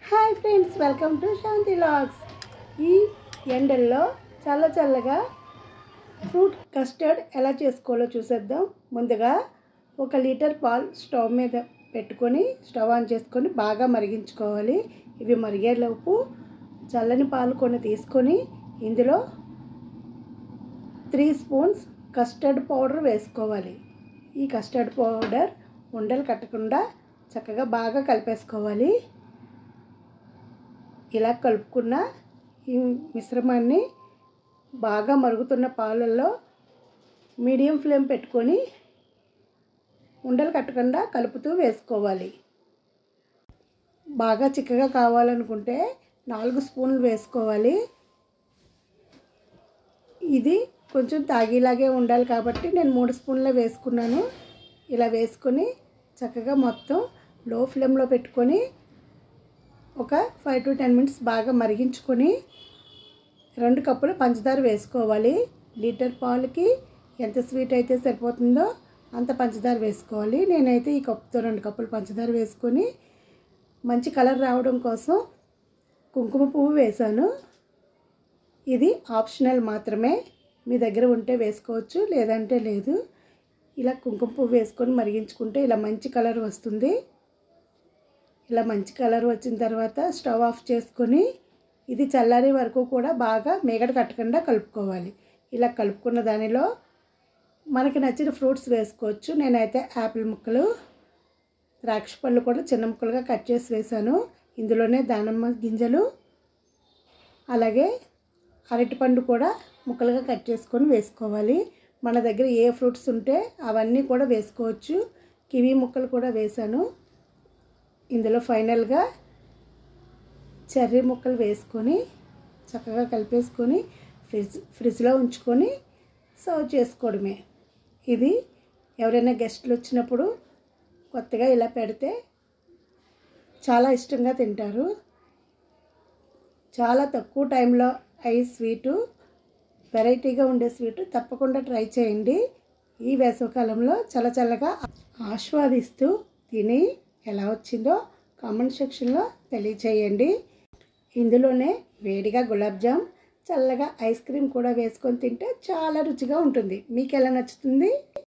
hi friends welcome to Shanti logs ఈ ఎండల్లో చల్ల చల్లగా ఫ్రూట్ కస్టర్డ్ ఎలా చేసుకోవాలో చూసేద్దాం ముందుగా ఒక లీటర్ పాలు స్టవ్ మీద పెట్టుకొని స్టవ్ ఆన్ చేసుకొని బాగా మరిగించుకోవాలి ఇవి మరిగేలోపు చల్లని పాలు కొన్ని తీసుకొని ఇందులో త్రీ స్పూన్స్ కస్టర్డ్ పౌడర్ వేసుకోవాలి ఈ కస్టర్డ్ పౌడర్ ఉండలు కట్టకుండా చక్కగా బాగా కలిపేసుకోవాలి ఇలా కలుపుకున్న ఈ మిశ్రమాన్ని బాగా మరుగుతున్న పాలల్లో మీడియం ఫ్లేమ్ పెట్టుకొని ఉండలు కట్టకుండా కలుపుతూ వేసుకోవాలి బాగా చిక్కగా కావాలనుకుంటే నాలుగు స్పూన్లు వేసుకోవాలి ఇది కొంచెం తాగేలాగే ఉండాలి కాబట్టి నేను మూడు స్పూన్లే వేసుకున్నాను ఇలా వేసుకొని చక్కగా మొత్తం లో ఫ్లేమ్లో పెట్టుకొని ఒక ఫైవ్ టు టెన్ మినిట్స్ బాగా మరిగించుకొని రెండు కప్పులు పంచదార వేసుకోవాలి లీటర్ పాలకి ఎంత స్వీట్ అయితే సరిపోతుందో అంత పంచదార వేసుకోవాలి నేనైతే ఈ కప్పుతో రెండు కప్పులు పంచదార వేసుకొని మంచి కలర్ రావడం కోసం కుంకుమ పువ్వు వేశాను ఇది ఆప్షనల్ మాత్రమే మీ దగ్గర ఉంటే వేసుకోవచ్చు లేదంటే లేదు ఇలా కుంకుమ పువ్వు వేసుకొని మరిగించుకుంటే ఇలా మంచి కలర్ వస్తుంది ఇలా మంచి కలర్ వచ్చిన తర్వాత స్టవ్ ఆఫ్ చేసుకొని ఇది చల్లారే వరకు కూడా బాగా మేగడ కట్టకుండా కలుపుకోవాలి ఇలా కలుపుకున్న దానిలో మనకి నచ్చిన ఫ్రూట్స్ వేసుకోవచ్చు నేనైతే యాపిల్ ముక్కలు ద్రాక్ష పళ్ళు కూడా చిన్న ముక్కలుగా కట్ చేసి వేసాను ఇందులోనే దానిమ్మ గింజలు అలాగే అరటిపండు కూడా ముక్కలుగా కట్ చేసుకొని వేసుకోవాలి మన దగ్గర ఏ ఫ్రూట్స్ ఉంటే అవన్నీ కూడా వేసుకోవచ్చు కివీ ముక్కలు కూడా వేసాను ఇందులో ఫైనల్గా చెర్రీ ముక్కలు వేసుకొని చక్కగా కలిపేసుకొని ఫ్రిడ్జ్ ఫ్రిడ్జ్లో ఉంచుకొని సర్వ్ చేసుకోవడమే ఇది ఎవరైనా గెస్ట్లు వచ్చినప్పుడు కొత్తగా ఇలా పెడితే చాలా ఇష్టంగా తింటారు చాలా తక్కువ టైంలో అయ్యే స్వీటు వెరైటీగా ఉండే స్వీటు తప్పకుండా ట్రై చేయండి ఈ వేసవికాలంలో చల్ల చల్లగా ఆస్వాదిస్తూ తిని ఎలా వచ్చిందో కామెంట్ సెక్షన్లో తెలియచేయండి ఇందులోనే వేడిగా గులాబ్ జామ్ చల్లగా ఐస్ క్రీమ్ కూడా వేసుకొని తింటే చాలా రుచిగా ఉంటుంది మీకు ఎలా నచ్చుతుంది